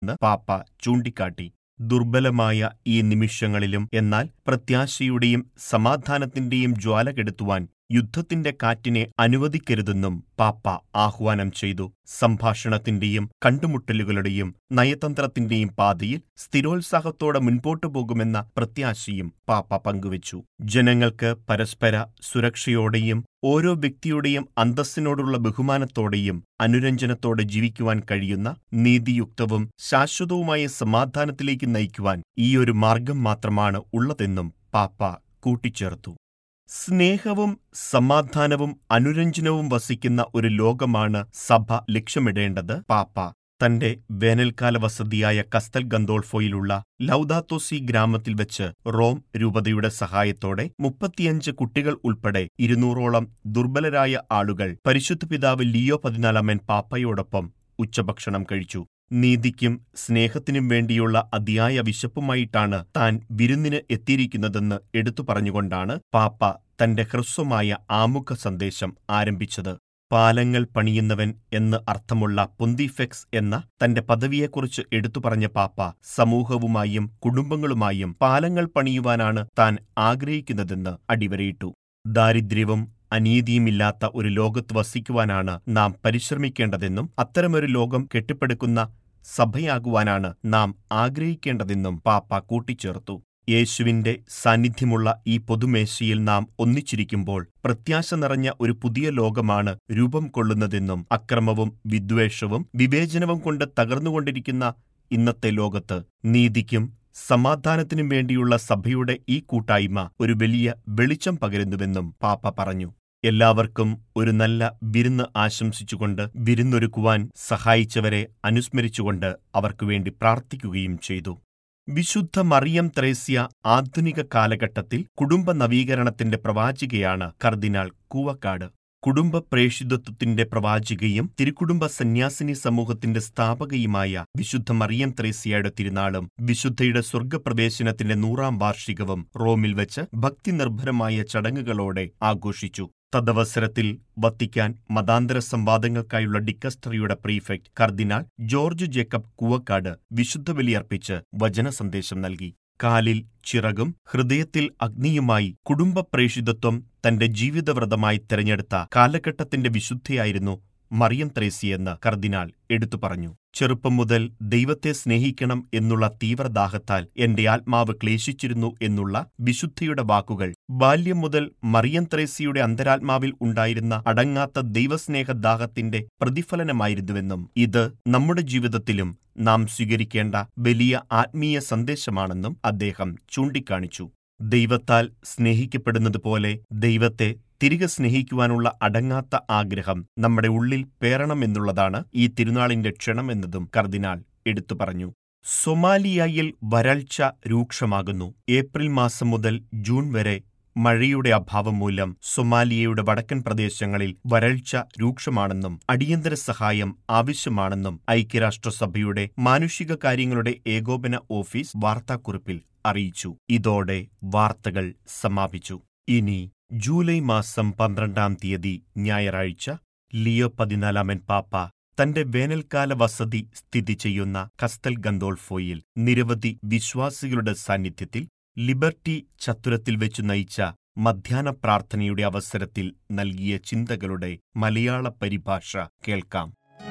കഴിയുന്നുവെന്ന് പാപ്പ ചൂണ്ടിക്കാട്ടി ദുർബലമായ ഈ നിമിഷങ്ങളിലും എന്നാൽ പ്രത്യാശയുടെയും സമാധാനത്തിന്റെയും ജ്വാല കെടുത്തുവാൻ യുദ്ധത്തിന്റെ കാറ്റിനെ അനുവദിക്കരുതെന്നും പാപ്പ ആഹ്വാനം ചെയ്തു സംഭാഷണത്തിന്റെയും കണ്ടുമുട്ടലുകളുടെയും നയതന്ത്രത്തിന്റെയും പാതയിൽ സ്ഥിരോത്സാഹത്തോടെ മുൻപോട്ടു പോകുമെന്ന പ്രത്യാശയും പാപ്പ പങ്കുവച്ചു ജനങ്ങൾക്ക് പരസ്പര സുരക്ഷയോടെയും ഓരോ വ്യക്തിയുടെയും അന്തസ്സിനോടുള്ള ബഹുമാനത്തോടെയും അനുരഞ്ജനത്തോടെ ജീവിക്കുവാൻ കഴിയുന്ന നീതിയുക്തവും ശാശ്വതവുമായ സമാധാനത്തിലേക്ക് നയിക്കുവാൻ ഈയൊരു മാർഗം മാത്രമാണ് ഉള്ളതെന്നും പാപ്പ കൂട്ടിച്ചേർത്തു സ്നേഹവും സമാധാനവും അനുരഞ്ജനവും വസിക്കുന്ന ഒരു ലോകമാണ് സഭ ലക്ഷ്യമിടേണ്ടത് പാപ്പ തന്റെ വേനൽക്കാല വസതിയായ കസ്തൽ ഗന്തോൾഫോയിലുള്ള ലൗദാത്തോസി ഗ്രാമത്തിൽ വെച്ച് റോം രൂപതയുടെ സഹായത്തോടെ മുപ്പത്തിയഞ്ച് കുട്ടികൾ ഉൾപ്പെടെ ഇരുന്നൂറോളം ദുർബലരായ ആളുകൾ പരിശുദ്ധ പിതാവ് ലിയോ പതിനാലാമൻ പാപ്പയോടൊപ്പം ഉച്ചഭക്ഷണം കഴിച്ചു നീതിക്കും സ്നേഹത്തിനും വേണ്ടിയുള്ള അതിയായ വിശപ്പുമായിട്ടാണ് താൻ വിരുന്നിന് എത്തിയിരിക്കുന്നതെന്ന് എടുത്തു പറഞ്ഞുകൊണ്ടാണ് പാപ്പ തന്റെ ഹ്രസ്വമായ ആമുഖ സന്ദേശം ആരംഭിച്ചത് പാലങ്ങൾ പണിയുന്നവൻ എന്ന് അർത്ഥമുള്ള പൊന്തിഫെക്സ് എന്ന തന്റെ പദവിയെക്കുറിച്ച് എടുത്തു പറഞ്ഞ പാപ്പ സമൂഹവുമായും കുടുംബങ്ങളുമായും പാലങ്ങൾ പണിയുവാനാണ് താൻ ആഗ്രഹിക്കുന്നതെന്ന് അടിവരയിട്ടു ദാരിദ്ര്യവും അനീതിയുമില്ലാത്ത ഒരു ലോകത്ത് വസിക്കുവാനാണ് നാം പരിശ്രമിക്കേണ്ടതെന്നും അത്തരമൊരു ലോകം കെട്ടിപ്പടുക്കുന്ന സഭയാകുവാനാണ് നാം ആഗ്രഹിക്കേണ്ടതെന്നും പാപ്പ കൂട്ടിച്ചേർത്തു യേശുവിന്റെ സാന്നിധ്യമുള്ള ഈ പൊതുമേശയിൽ നാം ഒന്നിച്ചിരിക്കുമ്പോൾ പ്രത്യാശ നിറഞ്ഞ ഒരു പുതിയ ലോകമാണ് രൂപം കൊള്ളുന്നതെന്നും അക്രമവും വിദ്വേഷവും വിവേചനവും കൊണ്ട് തകർന്നുകൊണ്ടിരിക്കുന്ന ഇന്നത്തെ ലോകത്ത് നീതിക്കും സമാധാനത്തിനും വേണ്ടിയുള്ള സഭയുടെ ഈ കൂട്ടായ്മ ഒരു വലിയ വെളിച്ചം പകരുന്നുവെന്നും പാപ്പ പറഞ്ഞു എല്ലാവർക്കും ഒരു നല്ല വിരുന്ന് ആശംസിച്ചുകൊണ്ട് വിരുന്നൊരുക്കുവാൻ സഹായിച്ചവരെ അനുസ്മരിച്ചുകൊണ്ട് അവർക്കുവേണ്ടി പ്രാർത്ഥിക്കുകയും ചെയ്തു വിശുദ്ധ മറിയം ത്രേസ്യ ആധുനിക കാലഘട്ടത്തിൽ കുടുംബ നവീകരണത്തിന്റെ പ്രവാചികയാണ് കർദിനാൾ കൂവക്കാട് കുടുംബ പ്രേഷിതത്വത്തിന്റെ പ്രവാചികയും തിരുക്കുടുംബ സന്യാസിനി സമൂഹത്തിന്റെ സ്ഥാപകയുമായ വിശുദ്ധ മറിയം ത്രേസ്യയുടെ തിരുനാളും വിശുദ്ധയുടെ സ്വർഗപ്രവേശനത്തിന്റെ നൂറാം വാർഷികവും റോമിൽ വെച്ച് ഭക്തിനിർഭരമായ ചടങ്ങുകളോടെ ആഘോഷിച്ചു തദവസരത്തിൽ വത്തിക്കാൻ മതാന്തര സംവാദങ്ങൾക്കായുള്ള ഡിക്കസ്റ്ററിയുടെ പ്രീഫെക്ട് കർദിനാൾ ജോർജ് ജേക്കബ് കൂവക്കാട് വിശുദ്ധ ബലിയർപ്പിച്ച് വചന സന്ദേശം നൽകി കാലിൽ ചിറകും ഹൃദയത്തിൽ അഗ്നിയുമായി കുടുംബ പ്രേഷിതത്വം തന്റെ ജീവിതവ്രതമായി തെരഞ്ഞെടുത്ത കാലഘട്ടത്തിന്റെ വിശുദ്ധയായിരുന്നു മറിയം ത്രേസിയെന്ന് കർദിനാൾ എടുത്തു പറഞ്ഞു ചെറുപ്പം മുതൽ ദൈവത്തെ സ്നേഹിക്കണം എന്നുള്ള തീവ്രദാഹത്താൽ എന്റെ ആത്മാവ് ക്ലേശിച്ചിരുന്നു എന്നുള്ള വിശുദ്ധിയുടെ വാക്കുകൾ ബാല്യം മുതൽ മറിയം ത്രേസിയുടെ അന്തരാത്മാവിൽ ഉണ്ടായിരുന്ന അടങ്ങാത്ത ദൈവസ്നേഹദാഹത്തിന്റെ പ്രതിഫലനമായിരുന്നുവെന്നും ഇത് നമ്മുടെ ജീവിതത്തിലും നാം സ്വീകരിക്കേണ്ട വലിയ ആത്മീയ സന്ദേശമാണെന്നും അദ്ദേഹം ചൂണ്ടിക്കാണിച്ചു ദൈവത്താൽ സ്നേഹിക്കപ്പെടുന്നതുപോലെ ദൈവത്തെ തിരികെ സ്നേഹിക്കുവാനുള്ള അടങ്ങാത്ത ആഗ്രഹം നമ്മുടെ ഉള്ളിൽ പേറണമെന്നുള്ളതാണ് ഈ തിരുനാളിന്റെ ക്ഷണമെന്നതും കർദിനാൾ എടുത്തു പറഞ്ഞു സൊമാലിയയിൽ വരൾച്ച രൂക്ഷമാകുന്നു ഏപ്രിൽ മാസം മുതൽ ജൂൺ വരെ മഴയുടെ അഭാവം മൂലം സൊമാലിയയുടെ വടക്കൻ പ്രദേശങ്ങളിൽ വരൾച്ച രൂക്ഷമാണെന്നും അടിയന്തര സഹായം ആവശ്യമാണെന്നും ഐക്യരാഷ്ട്രസഭയുടെ മാനുഷിക കാര്യങ്ങളുടെ ഏകോപന ഓഫീസ് വാർത്താക്കുറിപ്പിൽ അറിയിച്ചു ഇതോടെ വാർത്തകൾ സമാപിച്ചു ഇനി ജൂലൈ മാസം പന്ത്രണ്ടാം തീയതി ഞായറാഴ്ച ലിയോ പതിനാലാമൻ പാപ്പ തന്റെ വേനൽക്കാല വസതി സ്ഥിതി ചെയ്യുന്ന കസ്തൽ ഗന്തോൾഫോയിൽ നിരവധി വിശ്വാസികളുടെ സാന്നിധ്യത്തിൽ ലിബർട്ടി ചത്തുരത്തിൽ വെച്ചു നയിച്ച മധ്യാഹ്ന പ്രാർത്ഥനയുടെ അവസരത്തിൽ നൽകിയ ചിന്തകളുടെ മലയാള പരിഭാഷ കേൾക്കാം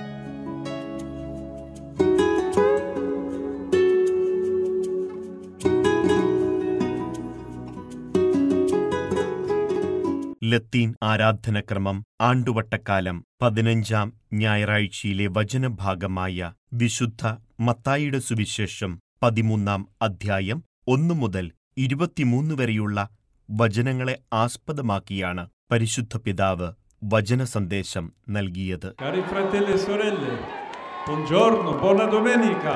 ലത്തീൻ ആരാധനക്രമം ആണ്ടുവട്ടക്കാലം പതിനഞ്ചാം ഞായറാഴ്ചയിലെ വചനഭാഗമായ വിശുദ്ധ മത്തായിയുടെ സുവിശേഷം പതിമൂന്നാം അധ്യായം ഒന്നു മുതൽ ഇരുപത്തിമൂന്ന് വരെയുള്ള വചനങ്ങളെ ആസ്പദമാക്കിയാണ് പരിശുദ്ധ പിതാവ് വചന സന്ദേശം നൽകിയത് Cari fratelli e sorelle, buongiorno, buona domenica.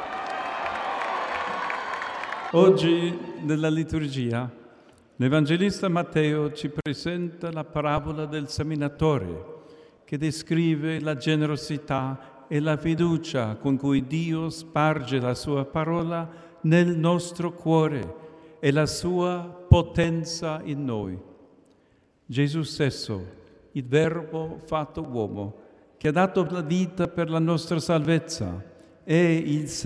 Oggi nella liturgia l'Evangelista Matteo ci presenta la parabola del seminatore che descrive la generosità e la fiducia con cui Dio sparge la sua parola nel nostro cuore e la sua potenza in noi. Gesù stesso, il Verbo fatto uomo, che ha dato la vita per la nostra salvezza, è il